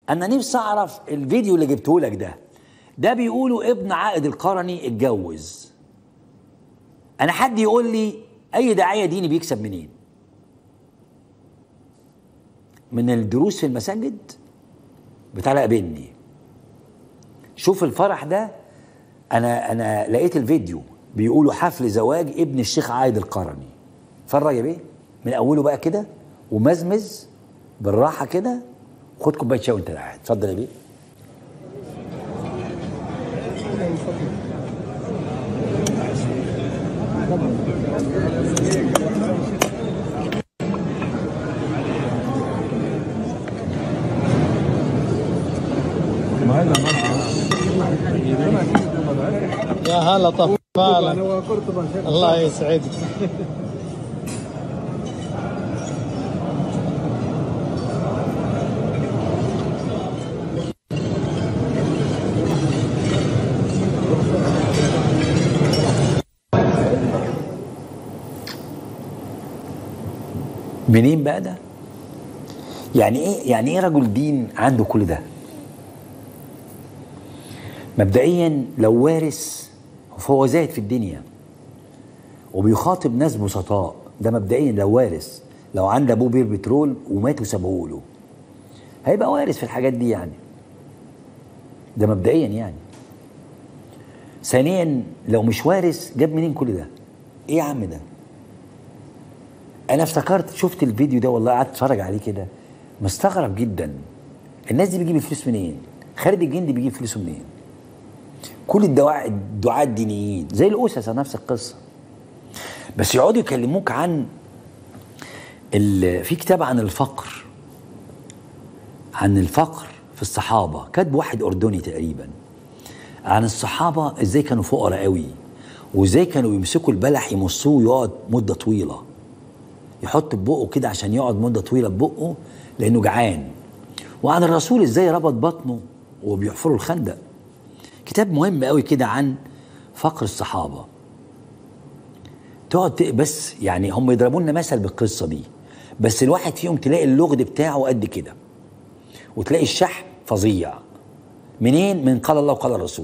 انا نفسي اعرف الفيديو اللي جبته لك ده ده بيقولوا ابن عائد القرني اتجوز انا حد يقول لي اي داعيه ديني بيكسب منين من الدروس في المساجد بتاع بني شوف الفرح ده انا انا لقيت الفيديو بيقولوا حفل زواج ابن الشيخ عايد القرني اتفرج يا بيه من اوله بقى كده ومزمز بالراحه كده خد كوبايه شاي وانت قاعد اتفضل يا بيه يا هلا طفالك الله يسعدك منين بقى ده؟ يعني ايه يعني ايه رجل دين عنده كل ده؟ مبدئيا لو وارث فهو زاهد في الدنيا وبيخاطب ناس بسطاء ده مبدئيا لو وارث لو عنده ابوه بير بترول ومات وسابوه له هيبقى وارث في الحاجات دي يعني ده مبدئيا يعني ثانيا لو مش وارث جاب منين كل ده؟ ايه يا عم ده؟ انا افتكرت شفت الفيديو ده والله قعدت اتفرج عليه كده مستغرب جدا الناس دي بتجيب الفلوس منين؟ خالد الجندي بيجيب فلوسه منين؟ كل الدعاء الدعاء الدينيين زي الأسس نفس القصة بس يقعدوا يكلموك عن ال- في كتاب عن الفقر عن الفقر في الصحابة كاتب واحد أردني تقريبا عن الصحابة ازاي كانوا فقراء قوي وازاي كانوا يمسكوا البلح يمصوه ويقعد مدة طويلة يحط ببقه كده عشان يقعد مدة طويلة ببقه لأنه جعان وعن الرسول ازاي ربط بطنه وبيحفروا الخندق كتاب مهم قوي كده عن فقر الصحابة تقعد ت- بس يعني هم يضربوا لنا مثل بالقصة دي بس الواحد فيهم تلاقي اللغد بتاعه قد كده وتلاقي الشحن فظيع منين من قال الله وقال الرسول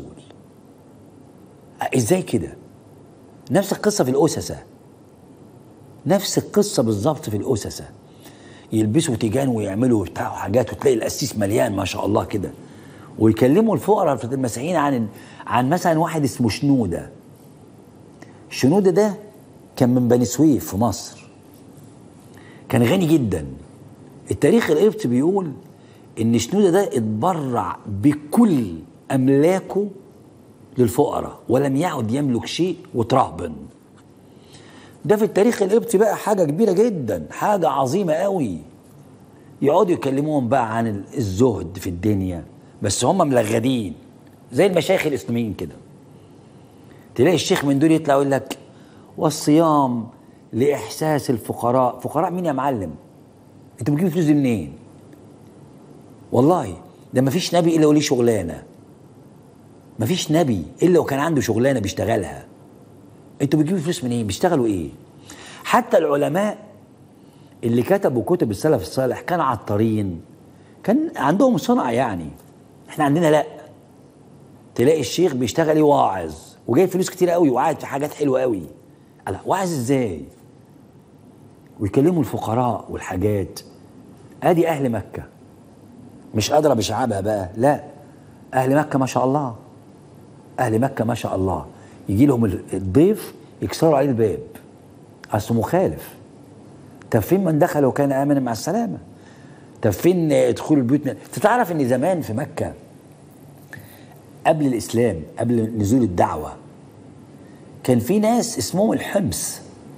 ازاي كده نفس القصة في الأسسة نفس القصة بالظبط في الأسسة يلبسوا تيجان ويعملوا بتاع حاجات وتلاقي القسيس مليان ما شاء الله كده ويكلموا الفقراء في المسيحيين عن عن مثلا واحد اسمه شنوده شنوده ده كان من بني سويف في مصر كان غني جدا التاريخ القبطي بيقول ان شنوده ده اتبرع بكل املاكه للفقراء ولم يعد يملك شيء وترهبن ده في التاريخ القبطي بقى حاجه كبيره جدا حاجه عظيمه قوي يقعدوا يكلموهم بقى عن الزهد في الدنيا بس هم ملغدين زي المشايخ الاسلاميين كده تلاقي الشيخ من دول يطلع يقول لك والصيام لاحساس الفقراء فقراء مين يا معلم انتوا بتجيبوا فلوس دي منين والله ده ما فيش نبي الا وليه شغلانه ما فيش نبي الا وكان عنده شغلانه بيشتغلها انتوا بتجيبوا فلوس منين بيشتغلوا ايه حتى العلماء اللي كتبوا كتب السلف الصالح كان عطارين كان عندهم صنعة يعني احنا عندنا لا تلاقي الشيخ بيشتغل ايه واعظ وجايب فلوس كتير قوي وقاعد في حاجات حلوه قوي الله واعظ ازاي ويكلموا الفقراء والحاجات ادي اهل مكه مش ادرى بشعابها بقى لا اهل مكه ما شاء الله اهل مكه ما شاء الله يجي لهم الضيف يكسروا عليه الباب اصله مخالف طب فين من دخل وكان امنا مع السلامه طب فين دخول البيوت من... تعرف ان زمان في مكه قبل الاسلام قبل نزول الدعوه كان في ناس اسمهم الحمص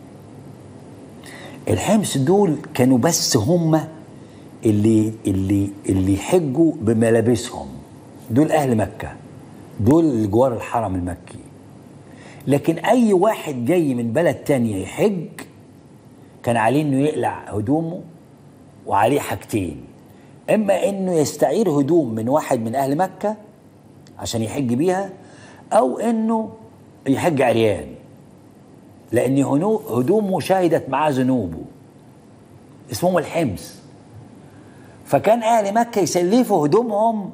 الحمص دول كانوا بس هم اللي اللي اللي يحجوا بملابسهم دول اهل مكه دول اللي جوار الحرم المكي لكن اي واحد جاي من بلد تانية يحج كان عليه انه يقلع هدومه وعليه حاجتين اما انه يستعير هدوم من واحد من اهل مكه عشان يحج بيها او انه يحج عريان لان هدومه شهدت معاه ذنوبه اسمهم الحمص فكان اهل مكه يسلفوا هدومهم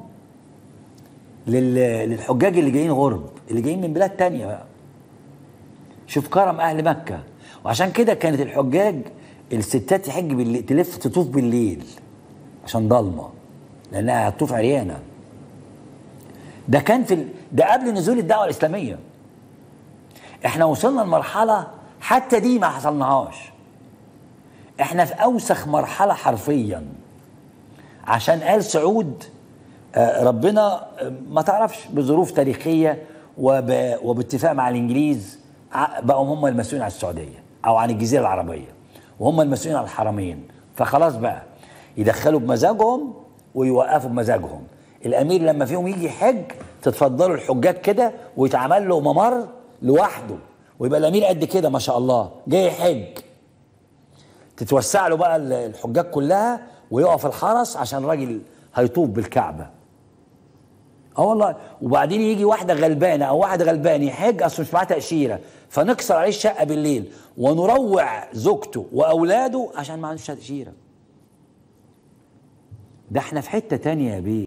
لل- للحجاج اللي جايين غرب اللي جايين من بلاد تانية بقى شوف كرم اهل مكه وعشان كده كانت الحجاج الستات تحج بالليل تلف تطوف بالليل عشان ضلمه لانها هتطوف عريانه ده كان في ال... ده قبل نزول الدعوه الاسلاميه احنا وصلنا لمرحله حتى دي ما حصلناهاش احنا في اوسخ مرحله حرفيا عشان قال سعود آه، ربنا آه، ما تعرفش بظروف تاريخيه وب... وباتفاق مع الانجليز ع- بقوا هم المسؤولين عن السعوديه او عن الجزيره العربيه وهم المسؤولين عن الحرمين فخلاص بقى يدخلوا بمزاجهم ويوقفوا بمزاجهم الامير لما فيهم يجي يحج تتفضلوا الحجاج كده ويتعمل له ممر لوحده ويبقى الامير قد كده ما شاء الله جاي يحج تتوسع له بقى الحجاج كلها ويقف الحرس عشان الراجل هيطوف بالكعبه اه والله وبعدين يجي واحده غلبانه او واحد غلبان يحج اصل مش معاه تاشيره فنكسر عليه الشقه بالليل ونروع زوجته واولاده عشان ما عندوش تاشيره ده احنا في حته تانية يا بيه